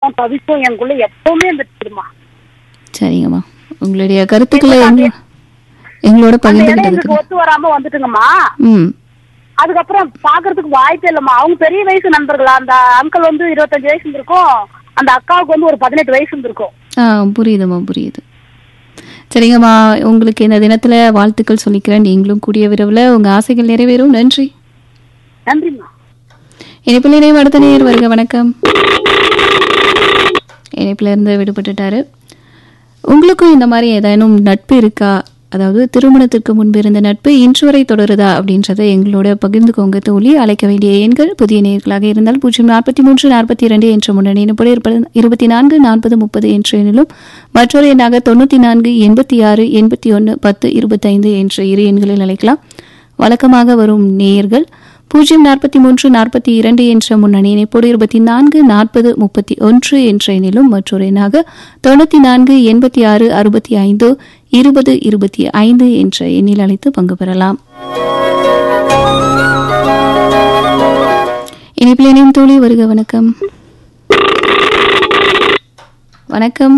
ஏக்கம் தவிப்பும் எனக்குள்ள எப்பவுமே இருந்துட்டுமா சரிங்கம்மா உங்களுடைய கருத்துக்களை எங்க- எங்களோட அந்த இடம் பகிர்ந்துக்கிட்டதுக்கு எங்களுக்கு ஒத்து வராம வந்துட்டுங்கம்மா ம் அதுக்கப்புறம் பாக்குறதுக்கு வாய்ப்பே இல்லம்மா அவங்க பெரிய வயசு நண்பர்களா அந்த அங்கிள் வந்து இருபத்தஞ்சு வயசு இருந்திருக்கும் அந்த அக்காவுக்கு வந்து ஒரு பதினெட்டு வயசு இருந்திருக்கும் ஆ புரியுதும்மா புரியுது சரிங்கம்மா உங்களுக்கு இந்த தினத்துல வாழ்த்துக்கள் சொல்லிக்கிறேன் நீங்களும் கூடிய விரைவில் உங்க ஆசைகள் நிறைவேறும் நன்றி நன்றிம்மா இணைப்பில் இணையம் அடுத்த நேர் வருக வணக்கம் இணைப்பில் இருந்து விடுபட்டுட்டாரு உங்களுக்கும் இந்த மாதிரி ஏதேனும் நட்பு இருக்கா அதாவது திருமணத்திற்கு முன்பு இருந்த நட்பு இன்று வரை தொடருதா அப்படின்றத எங்களோட பகிர்ந்துக்கோங்க தோழி அழைக்க வேண்டிய எண்கள் புதிய நேர்களாக இருந்தால் பூஜ்ஜியம் நாற்பத்தி மூன்று நாற்பத்தி இரண்டு என்ற முன்னணி போல இருபத்தி நான்கு நாற்பது முப்பது என்ற எண்ணிலும் மற்றொரு எண்ணாக தொண்ணூற்றி நான்கு எண்பத்தி ஆறு எண்பத்தி ஒன்று பத்து இருபத்தைந்து என்ற இரு எண்களில் அழைக்கலாம் வழக்கமாக வரும் நேயர்கள் பூஜ்ஜியம் நாற்பத்தி மூன்று நாற்பத்தி இரண்டு என்ற முன்னணி இணைப்போடு இருபத்தி நான்கு நாற்பது முப்பத்தி ஒன்று என்ற எண்ணிலும் மற்றொரு எண்ணாக தொண்ணூற்றி நான்கு எண்பத்தி ஆறு அறுபத்தி ஐந்து இருபது இருபத்தி ஐந்து என்ற எண்ணில் அழைத்து பங்கு பெறலாம் இணைப்பில் இணையும் தோழி வருக வணக்கம் வணக்கம்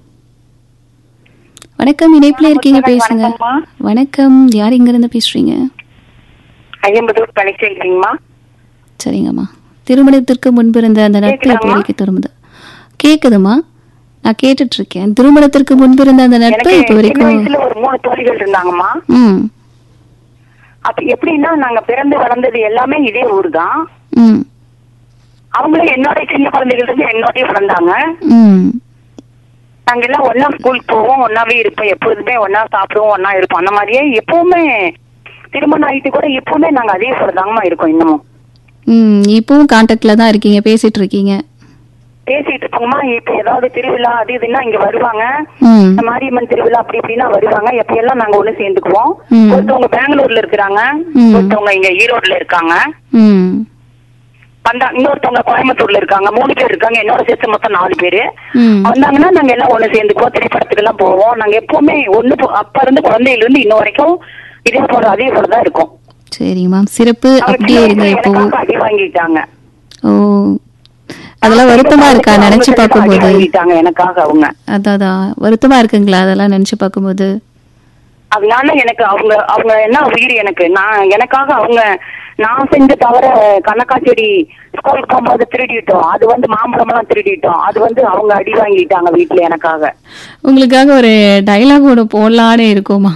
வணக்கம் இணைப்பில் இருக்கீங்க பேசுங்க வணக்கம் யார் இங்கிருந்து பேசுறீங்க ஐயம்பதூர் பழனிச்சேரிங்களா சரிங்கம்மா திருமணத்திற்கு முன்பு இருந்த அந்த நட்பு இப்போ வரைக்கும் திரும்புது கேக்குதுமா நான் கேட்டுட்டு இருக்கேன் திருமணத்திற்கு முன்பு இருந்த அந்த நட்பு எனக்கு இப்போ சின்ன வரைக்கும் வயசுல ஒரு மூணு தோழிகள் இருந்தாங்கம்மா ம் அப்ப எப்படின்னா நாங்க பிறந்து வளர்ந்தது எல்லாமே இதே ஊர் தான் ம் அவங்களும் என்னோட சின்ன குழந்தைகள் இருந்து என்னோடய வளர்ந்தாங்க ம் நாங்க எல்லாம் ஒண்ணா ஸ்கூல் போவோம் ஒண்ணாவே இருப்போம் எப்பொழுதுமே ஒண்ணா சாப்பிடுவோம் ஒண்ணா இருப்போம் அந்த மாதிரியே எப்பவுமே திருமணம் ஆயிட்டு கூட எப்பவுமே நாங்க அதே சொல்லதாங்கம்மா இருக்கோம் இன்னமும் ம் இப்பவும் கான்டாக்ட்ல தான் இருக்கீங்க பேசிட்டு இருக்கீங்க பேசிட்டு இருக்கோங்கம்மா இப்ப ஏதாவது திருவிழா அது இதுன்னா இங்க வருவாங்க ம் இந்த மாரியம்மன் திருவிழா அப்படி இப்படின்னா வருவாங்க எப்ப எல்லாம் நாங்க ஒண்ணு சேர்ந்துக்குவோம் ம். ஒருத்தவங்க பெங்களூர்ல இருக்கிறாங்க ம். ஒருத்தவங்க இங்க ஈரோட்ல இருக்காங்க ம் வந்தா இன்னொருத்தவங்க கோயம்புத்தூர்ல இருக்காங்க மூணு பேர் இருக்காங்க என்னோட சேர்த்து மொத்தம் நாலு பேரு ம் வந்தாங்கன்னா நாங்க எல்லாம் ஒண்ணு சேர்ந்துக்குவோம் திரைப்படத்துக்கு எல்லாம் போவோம் நாங்க எப்பவுமே ஒண்ணு போ- அப்ப இருந்து குழந்தையில இருந்து இன்ன வரைக்கும் இதே போல அதே போலதான் இருக்கும் சரிங்கம்மா சிறப்பு அவங்க அப்படியே சின்ன இருங்க வயசுல எப்பவும் எனக்காக அடி வாங்கிட்டாங்க ஓ அதெல்லாம் வருத்தமா இருக்கா நினைச்சு அடி பார்க்கும்போது வாங்கிட்டாங்க எனக்காக அவங்க அதான் அதான் வருத்தமா இருக்குங்களா அதெல்லாம் நினைச்சு பார்க்கும்போது அதனால எனக்கு அவங்க அவங்க என்ன உயிர் எனக்கு நான் எனக்காக அவங்க நான் செஞ்ச தவிர கணக்கா செடி ஸ்கூலுக்கு போகும்போது திருடிட்டோம் அது வந்து மாம்பழம் எல்லாம் திருடிட்டோம் அது வந்து அவங்க அடி வாங்கிட்டாங்க வீட்டுல எனக்காக உங்களுக்காக ஒரு டைலாக் ஒன்று போடலான்னு இருக்குமா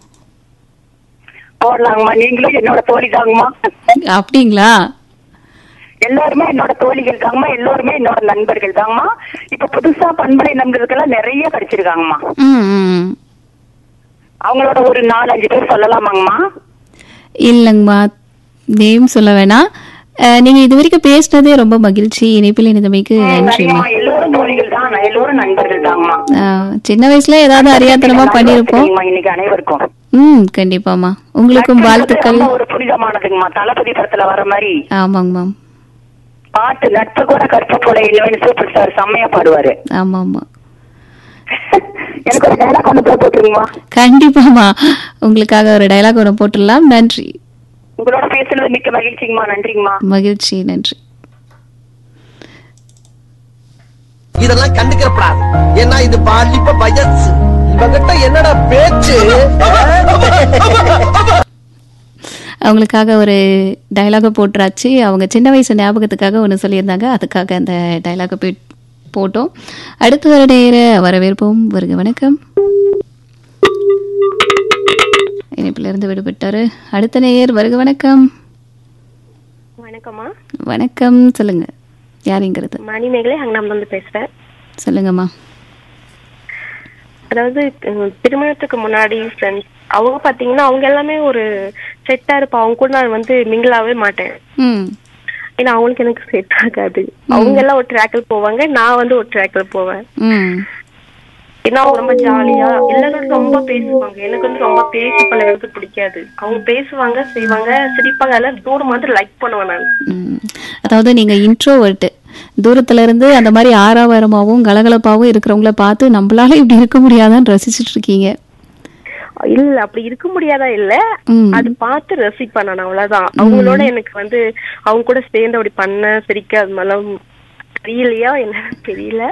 போடலாங்கம்மா நீங்களும் என்னோட தோழி தாங்கம்மா அப்படிங்களா எல்லாருமே என்னோட தோழிகள் தாங்கம்மா எல்லாருமே என்னோட நண்பர்கள் தாங்கம்மா இப்ப புதுசா பண்பலை நண்பர்களுக்கெல்லாம் நிறைய கிடைச்சிருக்காங்கம்மா ம் ம் அவங்களோட ஒரு நாலு அஞ்சு பேர் சொல்லலாமாங்கம்மா இல்லைங்கம்மா நேம் சொல்ல வேணாம் அஹ், நீங்க இது வரைக்கும் பேசினதே ரொம்ப மகிழ்ச்சி இணைப்பில் இணைந்தமைக்கு நன்றிம்மா நிறையம்மா எல்லோரும் தோழிகள் தான் எல்லோரும் நண்பர்கள் தாங்கம்மா அஹ், சின்ன வயசுல ஏதாவது அறியாத்தனமா பண்ணிருப்போம் தெரியுமா இன்னைக்கு அனைவருக்கும் ம் கண்டிப்பாமா உங்களுக்கும் வாழ்த்துக்கள் ரொம்ப ஒரு புனிதமானதுங்கம்மா தளபதி படத்துல வர மாதிரி ஆமாங்கம்மா பாட்டு நட்பு கூட கற்ப போல இல்லைன்னு சூப்பர் ஸ்டார் செம்மையா பாடுவாரு ஆமா ஆமா எனக்கு ஒரு டைலாக் ஒன்று போட்டுருங்கம்மா கண்டிப்பாமா உங்களுக்காக ஒரு டைலாக் ஒன்று போட்டுடலாம் நன்றி உங்களோட பேசுனது மிக்க மகிழ்ச்சிங்கம்மா நன்றிங்கம்மா மகிழ்ச்சி நன்றி இதெல்லாம் கண்டுக்கிறப்படாது ஏன்னா இது பாலிப்ப வயசு இவகிட்ட என்னடா பேச்சு அவங்களுக்காக ஒரு டைலாக போட்டுறாச்சு அவங்க சின்ன வயசு ஞாபகத்துக்காக ஒன்று சொல்லியிருந்தாங்க அதுக்காக அந்த டைலாக போய் போட்டோம் அடுத்து வர நேர வரவேற்போம் வருக வணக்கம் இணைப்புல இருந்து விடுபட்டாரு அடுத்த நேயர் வருக வணக்கம் வணக்கம்மா வணக்கம் சொல்லுங்க யாருங்கிறது மணிமேகலை அங்கனாம்ல இருந்து பேசுறேன் சொல்லுங்கம்மா அதாவது அஹ், திருமணத்துக்கு முன்னாடி ஃப்ரெண்ட்ஸ் அவங்க பாத்தீங்கன்னா அவங்க எல்லாமே ஒரு செட்டா இருப்பா அவங்க கூட நான் வந்து மிங்கிளாவே மாட்டேன் ம் ஏன்னா அவங்களுக்கு எனக்கு செட் ஆகாது அவங்க எல்லாம் ஒரு ட்ராக்ல போவாங்க நான் வந்து ஒரு ட்ராக்ல போவேன் ம் ஏன்னா அவங்க ரொம்ப ஜாலியா எல்லாரும் ரொம்ப பேசுவாங்க எனக்கு வந்து ரொம்ப பேசி பழகிறது பிடிக்காது அவங்க பேசுவாங்க செய்வாங்க சிரிப்பாங்க அதெல்லாம் தூரம் மாதிரி லைக் பண்ணுவேன் நான் ம். அதாவது நீங்க இன்ட்ரோவர்ட் தூரத்துல இருந்து அந்த மாதிரி ஆறாவாரமாவும் கலகலப்பாவும் இருக்கிறவங்கள பார்த்து நம்மளால இப்படி இருக்க முடியாதான்னு ரசிச்சிட்டு இருக்கீங்க இல்ல அப்படி இருக்க முடியாதா இல்ல ம். அது பார்த்து ரசிப்பேன் நான் அவ்வளவுதான் அவங்களோட எனக்கு வந்து அவங்க கூட சேர்ந்து அப்படி பண்ண சிரிக்க அது மாதிரிலாம் தெரியலையா என்னன்னு தெரியல